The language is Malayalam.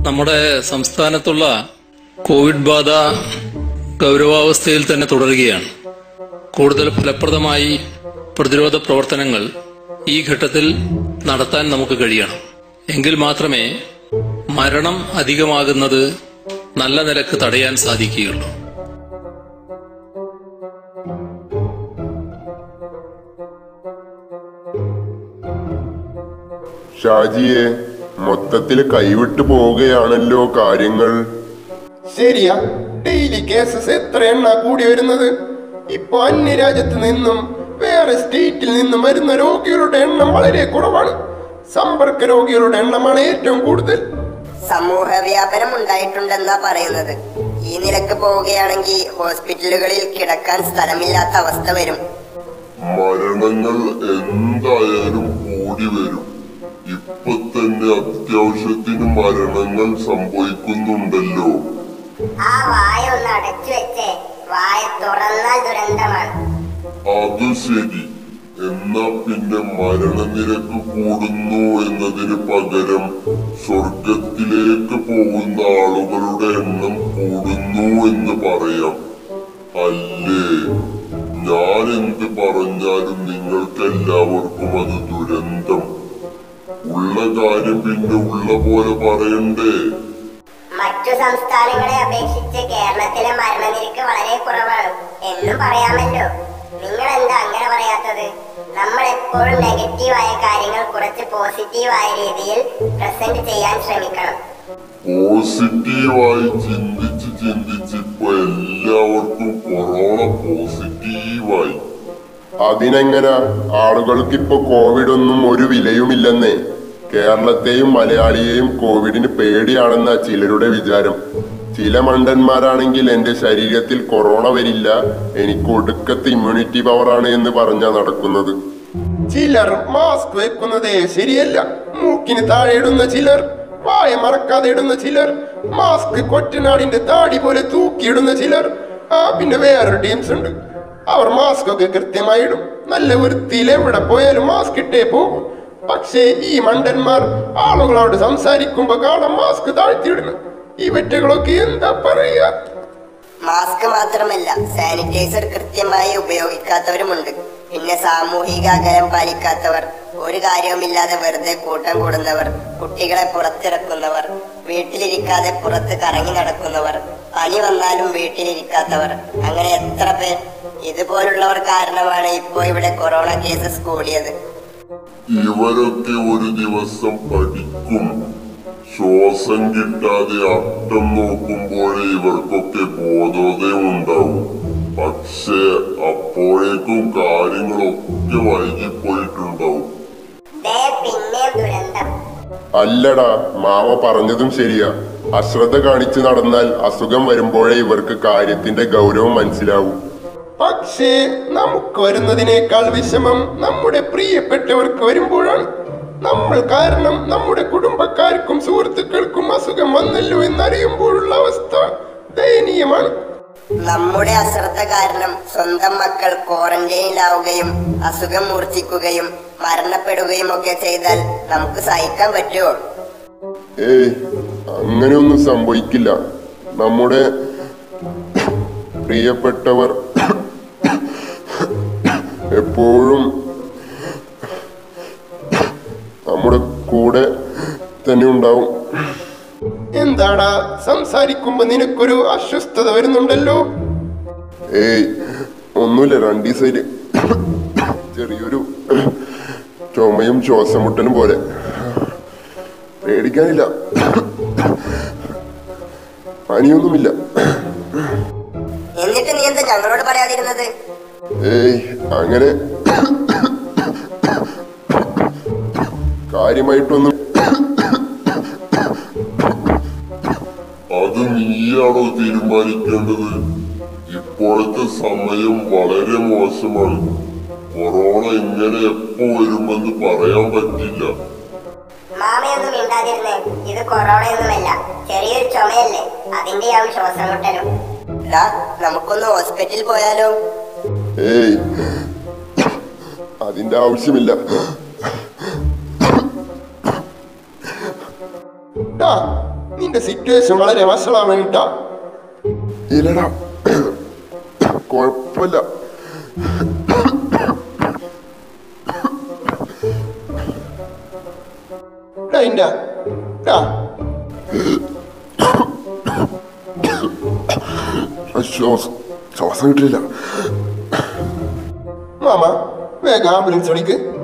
നമ്മുടെ സംസ്ഥാനത്തുള്ള കോവിഡ് ബാധ ഗൗരവാവസ്ഥയിൽ തന്നെ തുടരുകയാണ് കൂടുതൽ ഫലപ്രദമായി പ്രതിരോധ പ്രവർത്തനങ്ങൾ ഈ ഘട്ടത്തിൽ നടത്താൻ നമുക്ക് കഴിയണം എങ്കിൽ മാത്രമേ മരണം അധികമാകുന്നത് നല്ല നിലക്ക് തടയാൻ സാധിക്കുകയുള്ളൂ ഷാജിയെ മൊത്തത്തിൽ കൈവിട്ടു പോവുകയാണല്ലോ കാര്യങ്ങൾ ശരിയാ ഡെയിലി കേസസ് എത്ര എണ്ണ കൂടി വരുന്നത് ഇപ്പൊ അന്യരാജ്യത്ത് നിന്നും വേറെ സ്റ്റേറ്റിൽ നിന്നും വരുന്ന രോഗികളുടെ എണ്ണം വളരെ കുറവാണ് സമ്പർക്ക രോഗികളുടെ എണ്ണമാണ് ഏറ്റവും കൂടുതൽ സമൂഹ വ്യാപനം ഉണ്ടായിട്ടുണ്ടെന്നാ പറയുന്നത് ഈ നിലക്ക് പോവുകയാണെങ്കിൽ ഹോസ്പിറ്റലുകളിൽ കിടക്കാൻ സ്ഥലമില്ലാത്ത അവസ്ഥ വരും മരണങ്ങൾ എന്തായാലും കൂടി വരും ഇപ്പൊ തന്നെ അത്യാവശ്യത്തിന് മരണങ്ങൾ സംഭവിക്കുന്നുണ്ടല്ലോ ആ വായ ഒന്ന് അടച്ചു വെച്ചേ വായ തുറന്നാൽ ദുരന്തമാണ് അത് ശരി എന്നാ പിന്നെ മരണനിരക്ക് കൂടുന്നു എന്നതിന് പകരം സ്വർഗത്തിലേക്ക് പോകുന്ന ആളുകളുടെ എണ്ണം കൂടുന്നു എന്ന് പറയാം അല്ലേ ഞാൻ എന്ത് പറഞ്ഞാലും നിങ്ങൾക്ക് എല്ലാവർക്കും അത് ദുരന്തം ഉള്ള കാര്യം പിന്നെ ഉള്ള പോലെ പറയണ്ടേ മറ്റു സംസ്ഥാനങ്ങളെ അപേക്ഷിച്ച് കേരളത്തിലെ മരണനിരക്ക് വളരെ കുറവാണ് എന്നും പറയാമല്ലോ നിങ്ങൾ എന്താ അങ്ങനെ പറയാത്തത് നമ്മൾ എപ്പോഴും നെഗറ്റീവായ കാര്യങ്ങൾ കുറച്ച് പോസിറ്റീവായ രീതിയിൽ പ്രസന്റ് ചെയ്യാൻ ശ്രമിക്കണം പോസിറ്റീവായി ചിന്തിച്ച് ചിന്തിച്ച് ഇപ്പൊ എല്ലാവർക്കും കൊറോണ പോസിറ്റീവായി അതിനെങ്ങനെ ആളുകൾക്ക് ഇപ്പൊ കോവിഡ് ഒന്നും ഒരു വിലയുമില്ലെന്നേ കേരളത്തെയും മലയാളിയെയും കോവിഡിന് പേടിയാണെന്ന ചിലരുടെ വിചാരം ചില മണ്ടന്മാരാണെങ്കിൽ എന്റെ ശരീരത്തിൽ കൊറോണ വരില്ല എനിക്ക് ഒടുക്കത്തെ ഇമ്മ്യൂണിറ്റി പവറാണ് എന്ന് പറഞ്ഞാ നടക്കുന്നത് ചിലർ മാസ്ക് വെക്കുന്നതേ ശരിയല്ല മൂക്കിന് താഴെ ഇടുന്ന ചിലർ വായ മറക്കാതെ ഇടുന്ന ചിലർ മാസ്ക് കൊറ്റനാടിന്റെ താടി പോലെ തൂക്കിയിടുന്ന ചിലർ ആ പിന്നെ വേറൊരു ടീംസ് ഉണ്ട് അവർ മാസ്ക് ഒക്കെ കൃത്യമായി ഇടും നല്ല വൃത്തിയിൽ എവിടെ പോയാലും മാസ്ക് ഇട്ടേ പോകും പക്ഷേ ഈ മണ്ടന്മാർ ആളുകളോട് സംസാരിക്കുമ്പോ കാണാൻ മാസ്ക് താഴ്ത്തിയിടുന്നു ഇവറ്റകളൊക്കെ എന്താ പറയാ മാസ്ക് മാത്രമല്ല സാനിറ്റൈസർ കൃത്യമായി ഉപയോഗിക്കാത്തവരുമുണ്ട് പിന്നെ സാമൂഹിക അകലം പാലിക്കാത്തവർ ഒരു കാര്യവുമില്ലാതെ വെറുതെ കൂട്ടം കൂടുന്നവർ കുട്ടികളെ പുറത്തിറക്കുന്നവർ വീട്ടിലിരിക്കാതെ പുറത്ത് കറങ്ങി നടക്കുന്നവർ പനി വന്നാലും വീട്ടിലിരിക്കാത്തവർ അങ്ങനെ എത്ര പേർ ഇതുപോലുള്ളവർ കാരണമാണ് ഇപ്പോൾ ഇവിടെ കൊറോണ കേസസ് കൂടിയത് ഇവരൊക്കെ ഒരു ദിവസം പഠിക്കും ശ്വാസം കിട്ടാതെ അട്ടം നോക്കുമ്പോഴേ ഇവർക്കൊക്കെ ബോധോദയം ഉണ്ടാവും പക്ഷേ അപ്പോഴേക്കും കാര്യങ്ങളൊക്കെ വൈകിപ്പോയിട്ടുണ്ടാവും ദേ പിന്നെയും ദുരന്തം അല്ലടാ മാവ പറഞ്ഞതും ശരിയാ അശ്രദ്ധ കാണിച്ചു നടന്നാൽ അസുഖം വരുമ്പോഴേ ഇവർക്ക് കാര്യത്തിന്റെ ഗൗരവം മനസ്സിലാവൂ പക്ഷേ നമുക്ക് വരുന്നതിനേക്കാൾ വിഷമം നമ്മുടെ പ്രിയപ്പെട്ടവർക്ക് വരുമ്പോഴാണ് നമ്മൾ കാരണം നമ്മുടെ കുടുംബക്കാർക്കും സുഹൃത്തുക്കൾക്കും അസുഖം വന്നല്ലോ എന്നറിയുമ്പോഴുള്ള അവസ്ഥ ദയനീയമാണ് നമ്മുടെ അശ്രദ്ധ കാരണം സ്വന്തം മക്കൾ ക്വാറന്റൈനിലാവുകയും അസുഖം മൂർച്ഛിക്കുകയും മരണപ്പെടുകയും ഒക്കെ ചെയ്താൽ നമുക്ക് സഹിക്കാൻ പറ്റുമോ ഏയ് അങ്ങനെയൊന്നും സംഭവിക്കില്ല നമ്മുടെ പ്രിയപ്പെട്ടവർ എപ്പോഴും നമ്മുടെ കൂടെ തന്നെ ഉണ്ടാവും എന്താടാ സംസാരിക്കുമ്പോ നിനക്കൊരു അസ്വസ്ഥത വരുന്നുണ്ടല്ലോ ഏയ് ഒന്നുമില്ല രണ്ടു ദിവസം ചെറിയൊരു ചുമയും ശ്വാസമുട്ടലും പോലെ പേടിക്കാനില്ല പനിയൊന്നുമില്ല എന്നിട്ട് നീ എന്താ ഞങ്ങളോട് പറയാതിരുന്നത് ഏയ് അങ്ങനെ കാര്യമായിട്ടൊന്നും അത് നീയാണോ തീരുമാനിക്കേണ്ടത് ഇപ്പോഴത്തെ സമയം വളരെ മോശമാണ് കൊറോണ എങ്ങനെ എപ്പോ വരുമെന്ന് പറയാൻ പറ്റില്ല മാമയൊന്നും മിണ്ടാതിരുന്നേ ഇത് കൊറോണയൊന്നുമല്ല ചെറിയൊരു ചുമയല്ലേ അതിന്റെയാവും ശ്വാസം മുട്ടലും നമുക്കൊന്ന് ഹോസ്പിറ്റലിൽ പോയാലോ ഏയ് അതിന്റെ ആവശ്യമില്ല ടാ നിന്റെ സിറ്റുവേഷൻ വളരെ വഷളാവേണിട്ടാ ഇല്ലടാ കുഴപ്പമില്ല ഇന്റെ ശ്വാസം ശ്വാസം കിട്ടില്ല മാമ വേഗം ആംബുലൻസ് വിളിക്ക്